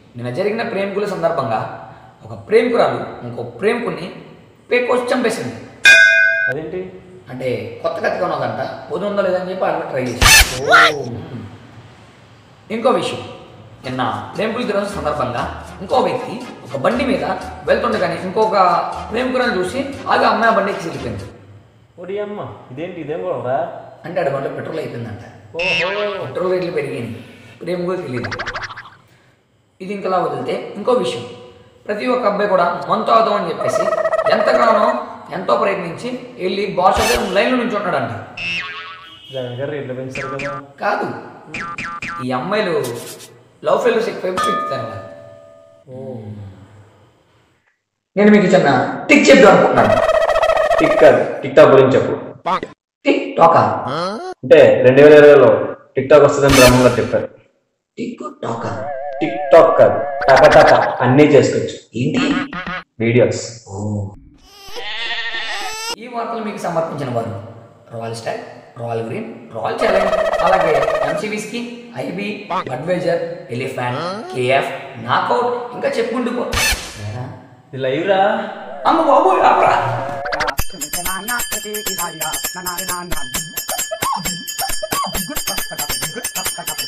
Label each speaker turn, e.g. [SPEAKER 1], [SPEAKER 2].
[SPEAKER 1] నిన్న జరిగిన ప్రేమికుల సందర్భంగా ఒక ప్రేమికురాలు ఇంకో ప్రేమికుని పేకొచ్చి చంపేసింది
[SPEAKER 2] అదేంటి
[SPEAKER 1] అంటే కొత్త కత్తిగా ఉన్నదంట పొద్దు ఉందో లేదని చెప్పి అక్కడ ట్రై చేసి ఇంకో విషయం నిన్న ప్రేమికుల దినోత్సవం సందర్భంగా ఇంకో వ్యక్తి ఒక బండి మీద వెళ్తుండగానే ఇంకొక ప్రేమికురాలు చూసి ఆగి ఆ అమ్మాయి ఆ బండికి వెళ్ళిపోయింది
[SPEAKER 2] ఒడి అమ్మ ఇదేంటి ఇదేం కూడా
[SPEAKER 1] అంటే ఆడ బండిలో పెట్రోల్ అయిపోయిందంట
[SPEAKER 2] ఓహో
[SPEAKER 1] పెట్రోల్ రేట్లు పెరిగాయి ప్రేమ కూడా తెలియదు ఇది ఇంకలా వదిలితే ఇంకో విషయం ప్రతి ఒక్క అబ్బాయి కూడా మనతో అవుదాం అని చెప్పేసి ఎంతగానో ఎంతో ప్రయత్నించి వెళ్ళి బాస్ దగ్గర లైన్లో నుంచి ఉంటాడంట
[SPEAKER 2] జగన్ గారు రేట్లు పెంచారు కదా
[SPEAKER 1] కాదు ఈ అమ్మాయిలు లవ్ ఫెలోస్ ఎక్కువ చెప్తారు నేను మీకు చిన్న టిక్ చెప్దాం అనుకుంటున్నాను
[SPEAKER 2] టిక్ కాదు టిక్ టాక్ గురించి చెప్పు
[SPEAKER 1] టిక్ టాకా
[SPEAKER 2] అంటే రెండు వేల ఇరవైలో టిక్ టాక్ వస్తుందని బ్రహ్మంగా చెప్పారు
[SPEAKER 1] టిక్ టాకా
[SPEAKER 2] టిక్ టాక్ కాదు టక టక అన్నీ చేసుకోవచ్చు
[SPEAKER 1] ఏంటి
[SPEAKER 2] వీడియోస్
[SPEAKER 1] ఈ వార్తలు మీకు సమర్పించిన వారు Royal Stag Royal Green Royal Challenge అలాగే ఎంసీబీస్కి IB Budweiser Elephant KF Knockout ఇంకా చెప్పుకుంటూ పో ఏరా?
[SPEAKER 2] ఇది లైవ్ రా
[SPEAKER 1] అమ్మ బాబు ఆపరా
[SPEAKER 3] na na na na na na na